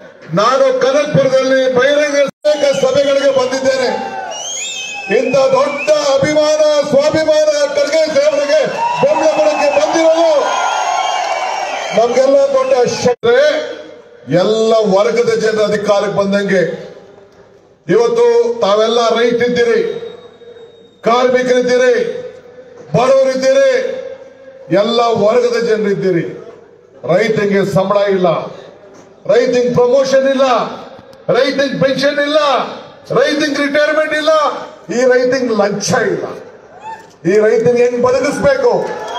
ನಾನು ಕನಕ್ಪುರದಲ್ಲಿ ಬಹಿರಂಗ ಸಭೆಗಳಿಗೆ ಬಂದಿದ್ದೇನೆ ಇಂಥ ದೊಡ್ಡ ಅಭಿಮಾನ ಸ್ವಾಭಿಮಾನ ಖರ್ಗೆ ಸಾಹೇಬರಿಗೆ ಬೆಂಬಲ ಕೊಡಕ್ಕೆ ಬಂದಿರೋದು ನಮ್ಗೆಲ್ಲ ದೊಡ್ಡ ಶಕ್ತಿ ಎಲ್ಲ ವರ್ಗದ ಜನರ ಅಧಿಕಾರಕ್ಕೆ ಬಂದಂಗೆ ಇವತ್ತು ತಾವೆಲ್ಲ ರೈಟ್ ಇದ್ದೀರಿ ಕಾರ್ಮಿಕರಿದ್ದೀರಿ ಬಡವರಿದ್ದೀರಿ ಎಲ್ಲ ವರ್ಗದ ಜನರಿದ್ದೀರಿ ರೈತರಿಗೆ ಸಂಬಳ ಇಲ್ಲ ರೈತಂಗ್ ಪ್ರಮೋಷನ್ ಇಲ್ಲ ರೈತಂಗ್ ಪೆನ್ಷನ್ ಇಲ್ಲ ರೈತಂಗ್ ರಿಟೈರ್ಮೆಂಟ್ ಇಲ್ಲ ಈ ರೈತಂಗ್ ಲಂಚ ಇಲ್ಲ ಈ ರೈತಂಗ್ ಹೆಂಗ್ ಬದುಕಿಸ್ಬೇಕು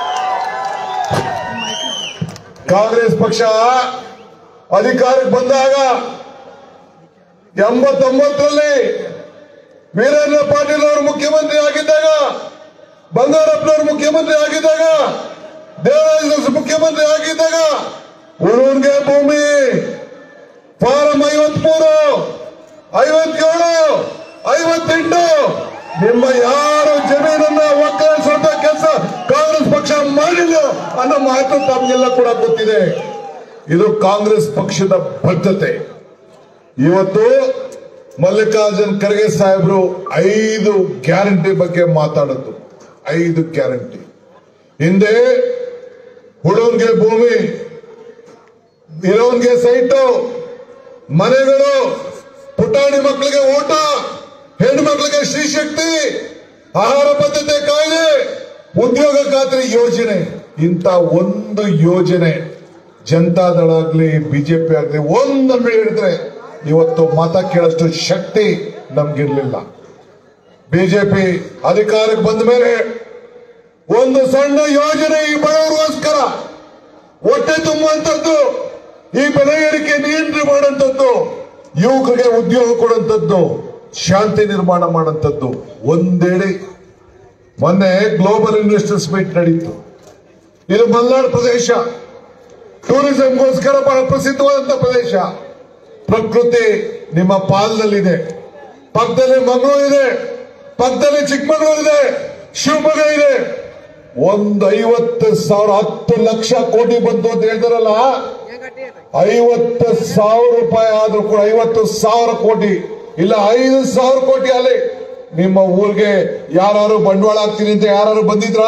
ಕಾಂಗ್ರೆಸ್ ಪಕ್ಷ ಅಧಿಕಾರಕ್ಕೆ ಬಂದಾಗ ಎಂಬತ್ತೊಂಬತ್ತರಲ್ಲಿ ವೀರೇಂದ್ರ ಪಾಟೀಲ್ ಅವರು ಮುಖ್ಯಮಂತ್ರಿ ಆಗಿದ್ದಾಗ ಬಂಗಾರಪ್ಪನವರು ಮುಖ್ಯಮಂತ್ರಿ ಆಗಿದ್ದಾಗ ದೇವರಾಜ ಮುಖ್ಯಮಂತ್ರಿ ಆಗಿದ್ದಾಗ ಉಳೂರ್ಗೆ ಭೂಮಿ ಫಾರಂ ಐವತ್ಮೂರು ಐವತ್ತೇಳು ಐವತ್ತೆಂಟು ನಿಮ್ಮ ಯಾರು ಜಮೀನನ್ನ ಒಕ್ಕಲಿಸುವಂತ ಕೆಲಸ ಕಾಂಗ್ರೆಸ್ ಪಕ್ಷ ಮಾಡಿಲ್ಲ ಅನ್ನೋ ಮಾತು ತಮಗೆಲ್ಲ ಕೂಡ ಗೊತ್ತಿದೆ ಇದು ಕಾಂಗ್ರೆಸ್ ಪಕ್ಷದ ಬದ್ಧತೆ ಇವತ್ತು ಮಲ್ಲಿಕಾರ್ಜುನ್ ಖರ್ಗೆ ಸಾಹೇಬರು ಐದು ಗ್ಯಾರಂಟಿ ಬಗ್ಗೆ ಮಾತಾಡದ್ದು ಐದು ಗ್ಯಾರಂಟಿ ಹಿಂದೆ ಹುಡುಗರಿಗೆ ಭೂಮಿ ಇರೋನ್ಗೆ ಸೈಟು ಮನೆಗಳು ಪುಟಾಣಿ ಮಕ್ಕಳಿಗೆ ಊಟ ಹೆಣ್ಣು ಮಕ್ಕಳಿಗೆ ಶ್ರೀಶಕ್ತಿ ಆಹಾರ ಪದ್ಧತಿ ಕಾಯ್ದೆ ಉದ್ಯೋಗ ಖಾತ್ರಿ ಯೋಜನೆ ಇಂತ ಒಂದು ಯೋಜನೆ ಜನತಾದಳ ಆಗ್ಲಿ ಬಿಜೆಪಿ ಆಗ್ಲಿ ಒಂದನ್ನು ಹೇಳಿದ್ರೆ ಇವತ್ತು ಮತ ಕೇಳಷ್ಟು ಶಕ್ತಿ ನಮ್ಗಿರ್ಲಿಲ್ಲ ಬಿಜೆಪಿ ಅಧಿಕಾರಕ್ಕೆ ಬಂದ ಮೇಲೆ ಒಂದು ಸಣ್ಣ ಯೋಜನೆ ಈ ಬಡವರಿಗೋಸ್ಕರ ಹೊಟ್ಟೆ ತುಂಬುವಂಥದ್ದು ಈ ಬೆಲೆ ಏರಿಕೆ ನಿಯಂತ್ರಣ ಮಾಡುವಂಥದ್ದು ಯುವಕರಿಗೆ ಉದ್ಯೋಗ ಕೊಡುವಂಥದ್ದು ಶಾಂತಿ ನಿರ್ಮಾಣ ಮಾಡುವಂಥದ್ದು ಒಂದೇಳಿ ಮೊನ್ನೆ ಗ್ಲೋಬಲ್ ಇನ್ವೆಸ್ಟರ್ಸ್ ಮೀಟ್ ನಡೀತು ಇದು ಮಲ್ನಾಡ್ ಪ್ರದೇಶ ಟೂರಿಸಂಗೋಸ್ಕರ ಬಹಳ ಪ್ರಸಿದ್ಧವಾದಂತ ಪ್ರದೇಶ ಪ್ರಕೃತಿ ನಿಮ್ಮ ಪಾಲ್ನಲ್ಲಿದೆ ಪಕ್ಕದಲ್ಲಿ ಮಂಗಳೂರು ಇದೆ ಪಕ್ಕದಲ್ಲಿ ಚಿಕ್ಕಮಗಳೂರು ಇದೆ ಶಿವಮೊಗ್ಗ ಇದೆ ಒಂದು ಐವತ್ತು ಸಾವಿರ ಹತ್ತು ಲಕ್ಷ ಕೋಟಿ ಬಂತು ಅಂತ ಹೇಳ್ತಾರಲ್ಲ ಐವತ್ತು ಸಾವಿರ ರೂಪಾಯಿ ಆದ್ರೂ ಕೂಡ ಐವತ್ತು ಸಾವಿರ ಕೋಟಿ ಇಲ್ಲ ಐದು ಸಾವಿರ ಕೋಟಿ ಅಲ್ಲಿ ನಿಮ್ಮ ಊರಿಗೆ ಯಾರು ಬಂಡವಾಳ ಹಾಕ್ತೀನಿ ಅಂತ ಯಾರು ಬಂದಿದ್ರಾ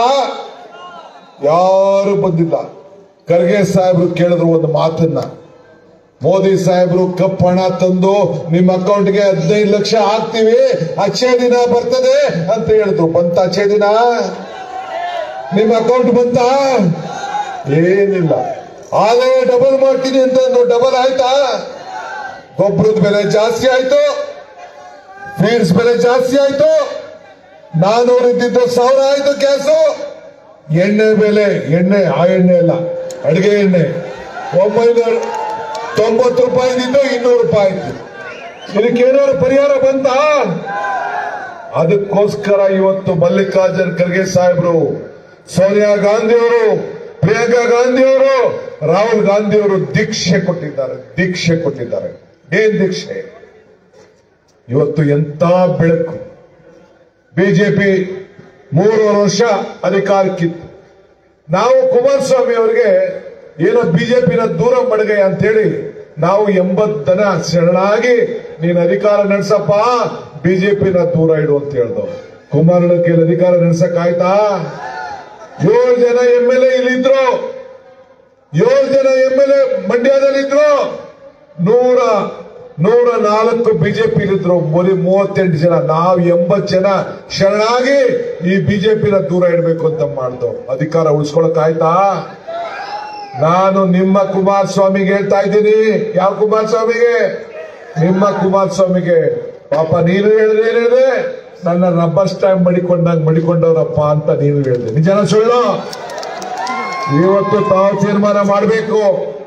ಯಾರು ಬಂದಿಲ್ಲ ಖರ್ಗೆ ಸಾಹೇಬ್ರು ಕೇಳಿದ್ರು ಒಂದು ಮಾತನ್ನ ಮೋದಿ ಸಾಹೇಬ್ರು ಕಪ್ ಹಣ ತಂದು ನಿಮ್ಮ ಅಕೌಂಟ್ಗೆ ಹದಿನೈದು ಲಕ್ಷ ಹಾಕ್ತಿವಿ ಅಚ್ಚೇ ದಿನ ಬರ್ತದೆ ಅಂತ ಹೇಳಿದ್ರು ಬಂತ ಅಚ್ಚೇ ದಿನ ನಿಮ್ಮ ಅಕೌಂಟ್ ಬಂತ ಏನಿಲ್ಲ ಆದಾಯ ಡಬಲ್ ಮಾಡ್ತೀನಿ ಅಂತ ಡಬಲ್ ಆಯ್ತಾ ಗೊಬ್ಬರದ ಬೆಲೆ ಜಾಸ್ತಿ ಆಯ್ತು ಫೀಡ್ಸ್ ಬೆಲೆ ಜಾಸ್ತಿ ಆಯ್ತು ನಾನೂರು ಇದ್ದಿದ್ದು ಸಾವಿರ ಆಯ್ತು ಗ್ಯಾಸು ಎಣ್ಣೆ ಬೆಲೆ ಎಣ್ಣೆ ಆ ಎಣ್ಣೆ ಅಲ್ಲ ಅಡಿಗೆ ಎಣ್ಣೆ ಒಂಬೈನೂರ ತೊಂಬತ್ತು ರೂಪಾಯಿ ಇದ್ದಿದ್ದು ಇನ್ನೂರು ರೂಪಾಯಿ ಆಯ್ತು ಇದಕ್ಕೇನಾದ್ರು ಪರಿಹಾರ ಬಂತ ಅದಕ್ಕೋಸ್ಕರ ಇವತ್ತು ಮಲ್ಲಿಕಾರ್ಜುನ್ ಖರ್ಗೆ ಸಾಹೇಬರು ಸೋನಿಯಾ ಗಾಂಧಿ ಅವರು ಪ್ರಿಯಾಂಕಾ ಗಾಂಧಿ ಅವರು ರಾಹುಲ್ ಗಾಂಧಿ ಅವರು ದೀಕ್ಷೆ ಕೊಟ್ಟಿದ್ದಾರೆ ದೀಕ್ಷೆ ಕೊಟ್ಟಿದ್ದಾರೆ ಏನ್ ದೀಕ್ಷೆ ಇವತ್ತು ಎಂತ ಬೆಳಕು ಬಿಜೆಪಿ ಮೂರುವರೆ ವರ್ಷ ಅಧಿಕಾರಕ್ಕಿತ್ತು ನಾವು ಕುಮಾರಸ್ವಾಮಿ ಅವರಿಗೆ ಏನೋ ಬಿಜೆಪಿನ ದೂರ ಮಡಗೆ ಅಂತೇಳಿ ನಾವು ಎಂಬತ್ತನ ಶರಣಾಗಿ ನೀನ್ ಅಧಿಕಾರ ನಡೆಸಪ್ಪ ಬಿಜೆಪಿನ ದೂರ ಇಡು ಅಂತ ಹೇಳ್ದವು ಕುಮಾರನ ಕೈಲಿ ಅಧಿಕಾರ ನಡೆಸಕ್ ಆಯ್ತಾ ಏಳು ಜನ ಎಂ ಎಲ್ ಎ ಇಲ್ಲಿದ್ರು ಏಳು ಜನ ಎಂ ಎಲ್ ಎ ಮಂಡ್ಯದಲ್ಲಿದ್ರು ನೂರ ನೂರ ನಾಲ್ಕು ಬಿಜೆಪಿ ಇದ್ರು ಬರೀ ಮೂವತ್ತೆಂಟು ಜನ ನಾವು ಎಂಬತ್ತು ಜನ ಶರಣಾಗಿ ಈ ಬಿಜೆಪಿನ ದೂರ ಇಡಬೇಕು ಅಂತ ಮಾಡ್ದವು ಅಧಿಕಾರ ಉಳಿಸ್ಕೊಳಕ್ ಆಯ್ತಾ ನಾನು ನಿಮ್ಮ ಕುಮಾರಸ್ವಾಮಿಗೆ ಹೇಳ್ತಾ ಇದ್ದೀನಿ ಯಾವ ಕುಮಾರಸ್ವಾಮಿಗೆ ನಿಮ್ಮ ಕುಮಾರಸ್ವಾಮಿಗೆ ಪಾಪ ನೀನು ಹೇಳಿದ್ರೆ ಏನ್ ಹೇಳಿದೆ ನನ್ನ ರಬ್ಬರ್ ಸ್ಟ್ಯಾಂಪ್ ಮಡಿಕೊಂಡಂಗ್ ಮಡಿಕೊಂಡವ್ರಪ್ಪ ಅಂತ ನೀನು ಹೇಳಿದೆ ನಿಜನ ಸುಳ್ಳು ಇವತ್ತು ತಾವು ತೀರ್ಮಾನ ಮಾಡಬೇಕು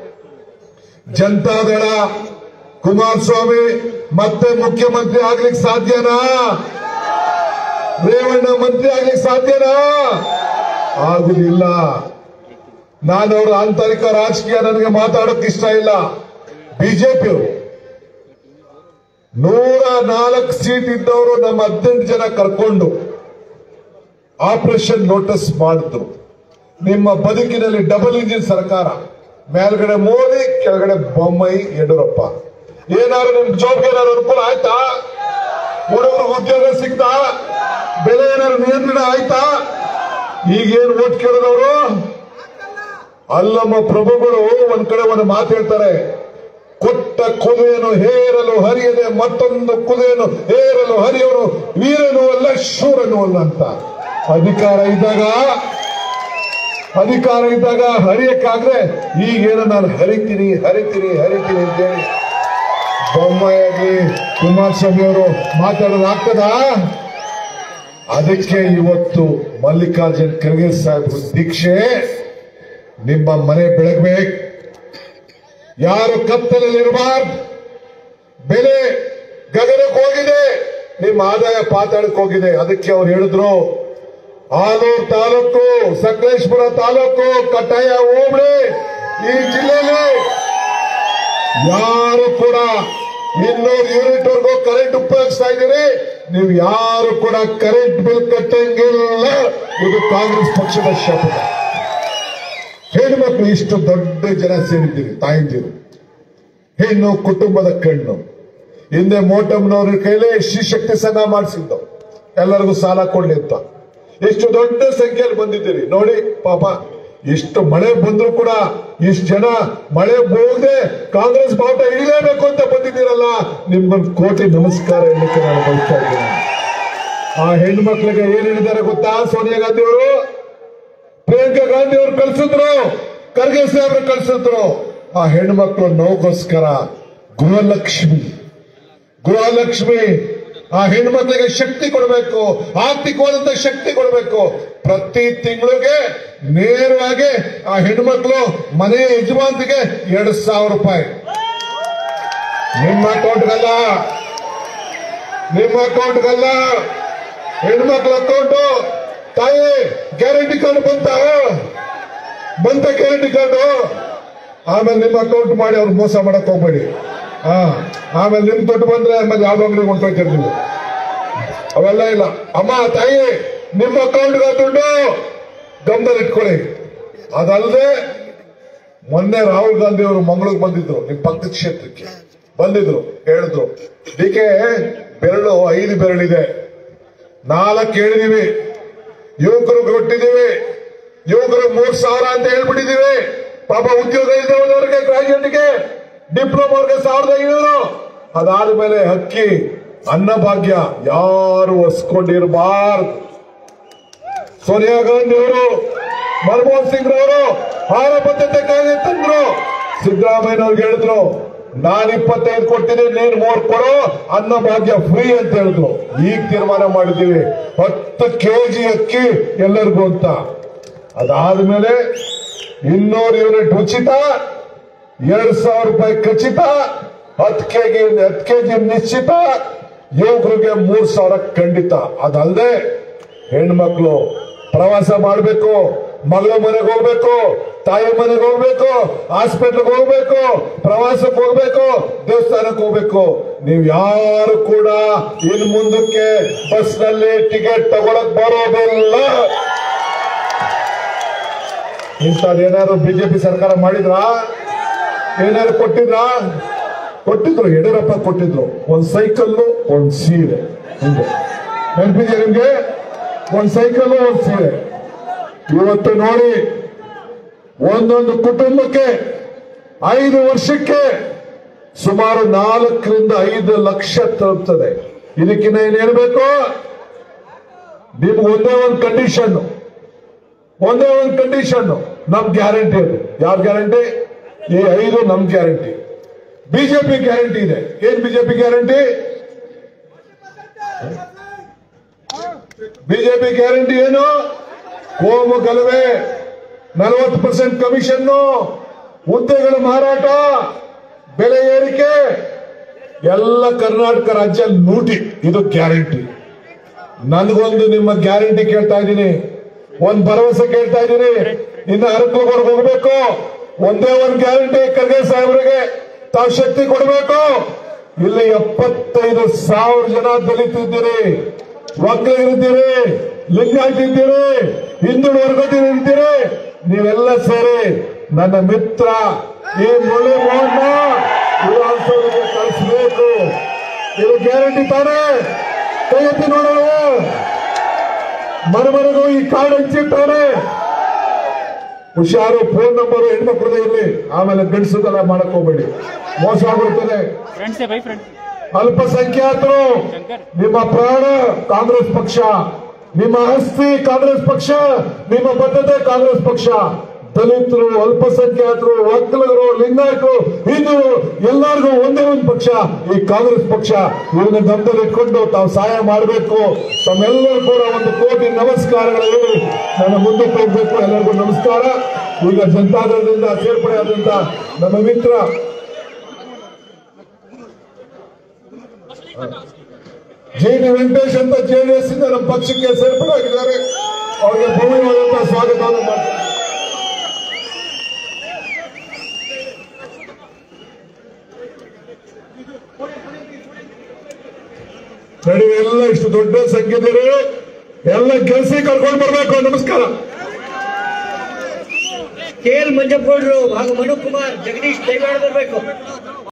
ಜನತಾದಳ ಕುಮಾರಸ್ವಾಮಿ ಮತ್ತೆ ಮುಖ್ಯಮಂತ್ರಿ ಆಗ್ಲಿಕ್ಕೆ ಸಾಧ್ಯನಾ ರೇವಣ್ಣ ಮಂತ್ರಿ ಆಗ್ಲಿಕ್ಕೆ ಸಾಧ್ಯನಾ ಆಗುದಿಲ್ಲ ನಾನು ಅವರ ಆಂತರಿಕ ರಾಜಕೀಯ ನನಗೆ ಮಾತಾಡೋಕೆ ಇಷ್ಟ ಇಲ್ಲ ಬಿಜೆಪಿಯವರು ನೂರ ನಾಲ್ಕು ಸೀಟ್ ಇದ್ದವರು ನಮ್ಮ ಹದಿನೆಂಟು ಜನ ಕರ್ಕೊಂಡು ಆಪರೇಷನ್ ನೋಟಿಸ್ ಮಾಡಿದ್ರು ನಿಮ್ಮ ಬದುಕಿನಲ್ಲಿ ಡಬಲ್ ಇಂಜಿನ್ ಸರ್ಕಾರ ಮೇಲ್ಗಡೆ ಮೋದಿ ಕೆಳಗಡೆ ಬೊಮ್ಮಾಯಿ ಯಡಿಯೂರಪ್ಪ ಏನಾದ್ರು ನಿಮ್ ಜಾಬ್ಗೆ ಏನಾದ್ರು ಅನುಕೂಲ ಆಯ್ತಾ ಹುಡುಗರಿಗೆ ಉದ್ಯೋಗ ಸಿಗ್ತಾ ಬೆಲೆ ಏನಾದ್ರು ನಿಯಂತ್ರಣ ಆಯ್ತಾ ಈಗೇನು ಓಟ್ ಕೇಳಿದವರು ಅಲ್ಲಮ್ಮ ಪ್ರಭುಗಳು ಒಂದ್ ಕಡೆ ಒಂದು ಮಾತು ಹೇಳ್ತಾರೆ ಕೊಟ್ಟ ಕುದುರೆಯನ್ನು ಹೇರಲು ಹರಿಯದೆ ಮತ್ತೊಂದು ಕುದುರೆಯನ್ನು ಹೇರಲು ಹರಿಯವರು ವೀರನೂ ಅಲ್ಲ ಶೂರನೂ ಅಲ್ಲ ಅಂತ ಅಧಿಕಾರ ಇದ್ದಾಗ ಅಧಿಕಾರ ಇದ್ದಾಗ ಹರಿಯಕ್ಕಾದ್ರೆ ಈಗೇನು ನಾನು ಹರಿತೀನಿ ಹರಿತೀನಿ ಹರಿತೀನಿ ಅಂತೇಳಿ ಬೊಮ್ಮಾಯಿ ಕುಮಾರಸ್ವಾಮಿ ಅವರು ಮಾತಾಡೋದಾಗ್ತದಾ ಅದಕ್ಕೆ ಇವತ್ತು ಮಲ್ಲಿಕಾರ್ಜುನ್ ಖರ್ಗೆ ಸಾಹೇಬ್ರ ದೀಕ್ಷೆ ನಿಮ್ಮ ಮನೆ ಬೆಳಗ್ಬೇಕು ಯಾರು ಕತ್ತಲಲ್ಲಿರಬಾರ್ದು ಬೆಲೆ ಗಗನಕ್ಕೆ ಹೋಗಿದೆ ನಿಮ್ಮ ಆದಾಯ ಪಾತಾಳಕ್ಕೆ ಹೋಗಿದೆ ಅದಕ್ಕೆ ಅವ್ರು ಹೇಳಿದ್ರು ಆಲೂರು ತಾಲೂಕು ಸಕಲೇಶ್ಪುರ ತಾಲೂಕು ಕಟ್ಟಾಯ ಹೋಬಳಿ ಈ ಜಿಲ್ಲೆಯಲ್ಲಿ ಯಾರು ಕೂಡ ಇನ್ನೂರು ಯೂನಿಟ್ ವರ್ಗೂ ಕರೆಂಟ್ ಉಪಯೋಗಿಸ್ತಾ ಇದ್ದೀರಿ ನೀವು ಯಾರು ಕೂಡ ಕರೆಂಟ್ ಬಿಲ್ ಕಟ್ಟಂಗಿಲ್ಲ ಇದು ಕಾಂಗ್ರೆಸ್ ಪಕ್ಷದ ಶಪಥ ಹೆಣ್ಮಕ್ಳು ಇಷ್ಟು ದೊಡ್ಡ ಜನ ಸೇರಿದ್ದೀರಿ ತಾಯಂದಿರು ಹೆಣ್ಣು ಕುಟುಂಬದ ಕಣ್ಣು ಹಿಂದೆ ಮೋಟಮ್ನವ್ರ ಕೈಲೇ ಶ್ರೀಶಕ್ತಿ ಸಂಘ ಮಾಡಿಸಿದ್ದು ಎಲ್ಲರಿಗೂ ಸಾಲ ಕೊಡ್ಲಿ ಅಂತ ಎಷ್ಟು ದೊಡ್ಡ ಸಂಖ್ಯೆಯಲ್ಲಿ ಬಂದಿದ್ದೀರಿ ನೋಡಿ ಪಾಪ ಇಷ್ಟು ಮಳೆ ಬಂದ್ರು ಕೂಡ ಇಷ್ಟು ಜನ ಮಳೆ ಹೋಗದೆ ಕಾಂಗ್ರೆಸ್ ಬಾವುಟ ಇಳಿಲೇಬೇಕು ಅಂತ ಬಂದಿದ್ದೀರಲ್ಲ ನಿಮ್ಗೊಂದು ಕೋಟಿ ನಮಸ್ಕಾರ ಹೇಳಲಿಕ್ಕೆ ನಾನು ಬಯಸ್ತಾ ಇದ್ದೀನಿ ಆ ಹೆಣ್ಮಕ್ಳಿಗೆ ಏನ್ ಹೇಳಿದ್ದಾರೆ ಗೊತ್ತಾ ಸೋನಿಯಾ ಗಾಂಧಿ ಅವರು ಪ್ರಿಯಾಂಕಾ ಗಾಂಧಿ ಅವರು ಕಳ್ಸಿದ್ರು ಖರ್ಗೆ ಸಾಹೇಬ್ರು ಕಳ್ಸಿದ್ರು ಆ ಹೆಣ್ಮಕ್ಳು ನೋಗೋಸ್ಕರ ಗೃಹಲಕ್ಷ್ಮಿ ಗೃಹಲಕ್ಷ್ಮಿ ಆ ಹೆಣ್ಮಕ್ಳಿಗೆ ಶಕ್ತಿ ಕೊಡಬೇಕು ಆರ್ಥಿಕವಾದಂತ ಶಕ್ತಿ ಕೊಡಬೇಕು ಪ್ರತಿ ತಿಂಗಳಿಗೆ ನೇರವಾಗಿ ಆ ಹೆಣ್ಮಕ್ಳು ಮನೆ ಯಜಮಾನ್ತಿಗೆ ಎರಡು ಸಾವಿರ ರೂಪಾಯಿ ನಿಮ್ಮ ಅಕೌಂಟ್ಗಲ್ಲ ನಿಮ್ಮ ಅಕೌಂಟ್ಗಲ್ಲ ಹೆಣ್ಮಕ್ಳ ಅಕೌಂಟು ತಾಯಿ ಗ್ಯಾರಂಟಿ ಕಾರ್ಡ್ ಬಂತ ಬಂತ ಗ್ಯಾರಂಟಿ ಕಾರ್ಡು ಆಮೇಲೆ ನಿಮ್ಮ ಅಕೌಂಟ್ ಮಾಡಿ ಅವ್ರು ಮೋಸ ಮಾಡಕ್ ಹೋಗ್ಬೇಡಿ ಹಾ ಆಮೇಲೆ ನಿಮ್ ದುಡ್ಡು ಬಂದ್ರೆ ಆಮೇಲೆ ಯಾವ ಅಂಗಡಿಗೆ ಹೊಂಟೋಗ್ತೀರಿ ನೀವು ಅವೆಲ್ಲ ಇಲ್ಲ ಅಮ್ಮ ತಾಯಿ ನಿಮ್ಮ ಅಕೌಂಟ್ಗೆ ದುಡ್ಡು ಗಮನದಲ್ಲಿ ಇಟ್ಕೊಳ್ಳಿ ಅದಲ್ಲದೆ ಮೊನ್ನೆ ರಾಹುಲ್ ಗಾಂಧಿ ಅವರು ಮಂಗಳೂರು ಬಂದಿದ್ರು ನಿಮ್ ಪಕ್ಕದ ಕ್ಷೇತ್ರಕ್ಕೆ ಬಂದಿದ್ರು ಹೇಳಿದ್ರು ಡಿ ಕೆ ಬೆರಳು ಐದು ಬೆರಳಿದೆ ನಾಲ್ಕು ಹೇಳಿದೀವಿ ಯುವಕರು ಕೊಟ್ಟಿದ್ದೀವಿ ಯುವಕರು ಮೂರ್ ಸಾವಿರ ಅಂತ ಹೇಳ್ಬಿಟ್ಟಿದೀವಿ ಪಾಪ ಉದ್ಯೋಗ ಇಲ್ಲದವರಿಗೆ ಗ್ರಾಜುಯೇಟ್ಗೆ ಡಿಪ್ಲೊಮಾ ಅವ್ರಿಗೆ ಸಾವಿರದ ಐನೂರು ಅದಾದ್ಮೇಲೆ ಅಕ್ಕಿ ಅನ್ನಭಾಗ್ಯ ಯಾರು ಹೊಸ್ಕೊಂಡಿರಬಾರ್ದು ಸೋನಿಯಾ ಗಾಂಧಿ ಅವರು ಮನಮೋಹನ್ ಸಿಂಗ್ ಅವರು ಆಹಾರ ಭದ್ರತೆ ಕಾಯ್ದೆ ತಂದ್ರು ಸಿದ್ದರಾಮಯ್ಯನವ್ರಿಗೆ ಹೇಳಿದ್ರು ನಾನ್ ಇಪ್ಪತ್ತೈದು ಕೊಡ್ತೀನಿ ನೀನ್ ಮೂರ್ ಕೊಡು ಅನ್ನ ಭಾಗ್ಯ ಫ್ರೀ ಅಂತ ಹೇಳಿದ್ರು ಈಗ ತೀರ್ಮಾನ ಮಾಡಿದ್ದೀವಿ ಹತ್ತು ಕೆಜಿ ಅಕ್ಕಿ ಎಲ್ಲರಿಗೂ ಅಂತ ಅದಾದ್ಮೇಲೆ ಇನ್ನೂರು ಯೂನಿಟ್ ಉಚಿತ ಎರಡ್ ಸಾವಿರ ರೂಪಾಯಿ ಖಚಿತ ಹತ್ತು ಕೆಜಿ ಹತ್ತು ಕೆಜಿ ನಿಶ್ಚಿತ ಯುವಕರಿಗೆ ಮೂರ್ ಸಾವಿರ ಖಂಡಿತ ಅದಲ್ಲದೆ ಹೆಣ್ಮಕ್ಳು ಪ್ರವಾಸ ಮಾಡಬೇಕು ಮಗಳ ಮನೆಗೆ ಹೋಗ್ಬೇಕು ತಾಯಿ ಮನೆಗೆ ಹೋಗ್ಬೇಕು ಹಾಸ್ಪಿಟ್ಲ್ಗೆ ಹೋಗ್ಬೇಕು ಪ್ರವಾಸಕ್ಕೆ ಹೋಗ್ಬೇಕು ದೇವಸ್ಥಾನಕ್ಕೆ ಹೋಗ್ಬೇಕು ನೀವು ಯಾರು ಕೂಡ ಇನ್ ಮುಂದಕ್ಕೆ ಬಸ್ ನಲ್ಲಿ ಟಿಕೆಟ್ ತಗೊಳಕ್ ಬರೋದಿಲ್ಲ ಇಂಥದ್ದೇನಾದ್ರು ಬಿಜೆಪಿ ಸರ್ಕಾರ ಮಾಡಿದ್ರಾ ಏನಾದ್ರು ಕೊಟ್ಟಿದ್ರಾ ಕೊಟ್ಟಿದ್ರು ಯಡಿಯೂರಪ್ಪ ಕೊಟ್ಟಿದ್ರು ಒಂದ್ ಸೈಕಲ್ ಒಂದ್ ಸೀರೆ ಹಿಂಗೆ ನೆನಪಿದೆಯಾ ನಿಮ್ಗೆ ಒಂದ್ ಸೈಕಲ್ ಒಂದ್ ಸೀರೆ ಇವತ್ತು ನೋಡಿ ಒಂದೊಂದು ಕುಟುಂಬಕ್ಕೆ ಐದು ವರ್ಷಕ್ಕೆ ಸುಮಾರು ನಾಲ್ಕರಿಂದ ಐದು ಲಕ್ಷ ತಲುಪ್ತದೆ ಇದಕ್ಕಿನ್ನ ಏನ್ ಹೇಳ್ಬೇಕು ನಿಮ್ಗೆ ಒಂದೇ ಒಂದು ಕಂಡೀಷನ್ ಒಂದೇ ಒಂದು ಕಂಡೀಷನ್ ನಮ್ ಗ್ಯಾರಂಟಿ ಅದು ಯಾರ ಗ್ಯಾರಂಟಿ ಈ ಐದು ನಮ್ ಗ್ಯಾರಂಟಿ ಬಿಜೆಪಿ ಗ್ಯಾರಂಟಿ ಇದೆ ಏನ್ ಬಿಜೆಪಿ ಗ್ಯಾರಂಟಿ ಬಿಜೆಪಿ ಗ್ಯಾರಂಟಿ ಏನು ಕೋಮು ಗಲಭೆ ನಲವತ್ತು ಪರ್ಸೆಂಟ್ ಕಮಿಷನ್ ಹುದ್ದೆಗಳ ಮಾರಾಟ ಬೆಲೆ ಏರಿಕೆ ಎಲ್ಲ ಕರ್ನಾಟಕ ರಾಜ್ಯ ಲೂಟಿ ಇದು ಗ್ಯಾರಂಟಿ ನನಗೊಂದು ನಿಮ್ಮ ಗ್ಯಾರಂಟಿ ಕೇಳ್ತಾ ಇದ್ದೀನಿ ಒಂದ್ ಭರವಸೆ ಕೇಳ್ತಾ ಇದ್ದೀನಿ ಇನ್ನು ಅರಕಲ್ಗೋರ್ಗೆ ಹೋಗ್ಬೇಕು ಒಂದೇ ಒಂದ್ ಗ್ಯಾರಂಟಿ ಖರ್ಗೆ ಸಾಹೇಬರಿಗೆ ತಾವು ಶಕ್ತಿ ಕೊಡಬೇಕು ಇಲ್ಲಿ ಎಪ್ಪತ್ತೈದು ಸಾವಿರ ಜನ ದಲಿತಿದ್ದೀರಿ ಒಕ್ಕಲಿಗರಿದ್ದೀರಿ ಲಿಂಗಾಯತ್ ಇದ್ದೀರಿ ಹಿಂದುಳಿದ ವರ್ಗದಲ್ಲಿದ್ದೀರಿ ನೀವೆಲ್ಲ ಸೇರಿ ನನ್ನ ಮಿತ್ರ ಈ ಮುರಳಿ ಮೋಹನ್ ವಿಧಾನಸೌಧಕ್ಕೆ ಕಳಿಸ್ಬೇಕು ಗ್ಯಾರಂಟಿ ತಾನೇ ಕೈ ಎತ್ತಿ ನೋಡೋಣ ಮನೆ ಮನೆಗೂ ಈ ಕಾರ್ಡ್ ಹಂಚಿರ್ತಾರೆ ಹುಷಾರು ಫೋನ್ ನಂಬರ್ ಹೆಣ್ಮಕ್ಳದೇ ಇರ್ಲಿ ಆಮೇಲೆ ಗಂಡಸದೆಲ್ಲ ಮಾಡಕ್ ಹೋಗ್ಬೇಡಿ ಮೋಸ ಆಗ್ಬಿಡ್ತದೆ ಫ್ರೆಂಡ್ಸ್ ಬೈ ಫ್ರೆಂಡ್ಸ್ ಅಲ್ಪಸಂಖ್ಯಾತರು ನಿಮ್ಮ ಪ್ರಾಣ ಕಾಂಗ್ರೆಸ್ ಪಕ್ಷ ನಿಮ್ಮ ಆಸ್ತಿ ಕಾಂಗ್ರೆಸ್ ಪಕ್ಷ ನಿಮ್ಮ ಬದ್ಧತೆ ಕಾಂಗ್ರೆಸ್ ಪಕ್ಷ ದಲಿತರು ಅಲ್ಪಸಂಖ್ಯಾತರು ಒಕ್ಕಲಿಗರು ಲಿಂಗಾಯತರು ಹಿಂದೂರು ಎಲ್ಲರಿಗೂ ಒಂದೇ ಒಂದು ಪಕ್ಷ ಈ ಕಾಂಗ್ರೆಸ್ ಪಕ್ಷ ಇವನ್ನ ಗಮನದಲ್ಲಿ ಇಟ್ಕೊಂಡು ತಾವು ಸಹಾಯ ಮಾಡಬೇಕು ತಮ್ಮೆಲ್ಲರೂ ಕೂಡ ಒಂದು ಕೋಟಿ ನಮಸ್ಕಾರಗಳು ಹೇಳಿ ನಾನು ಮುಂದಕ್ಕೆ ಹೋಗ್ಬೇಕು ಎಲ್ಲರಿಗೂ ನಮಸ್ಕಾರ ಈಗ ಜನತಾದಳದಿಂದ ಸೇರ್ಪಡೆ ಆದಂತ ನಮ್ಮ ಮಿತ್ರ ಜೆ ಡಿ ವೆಂಕಟೇಶ್ ಅಂತ ಜೆಡಿಎಸ್ ಇಂದ ನಮ್ಮ ಪಕ್ಷಕ್ಕೆ ಸೇರ್ಪಡೆ ಆಗಿದ್ದಾರೆ ಅವರಿಗೆ ಭವ್ಯವಾದಂತಹ ಸ್ವಾಗತವನ್ನು ಮಾಡ್ತಾರೆ ನಡಿ ಎಲ್ಲ ಇಷ್ಟು ದೊಡ್ಡ ಸಂಖ್ಯೆದರು ಎಲ್ಲ ಗೆಲ್ಸಿ ಕರ್ಕೊಂಡು ಬರ್ಬೇಕು ನಮಸ್ಕಾರ ಕೆ ಎಲ್ ಮಂಜಪ್ಪಗೌಡರು ಹಾಗೂ ಮನು ಕುಮಾರ್ ಜಗದೀಶ್ ದಯಮಾಡಿ ಬರಬೇಕು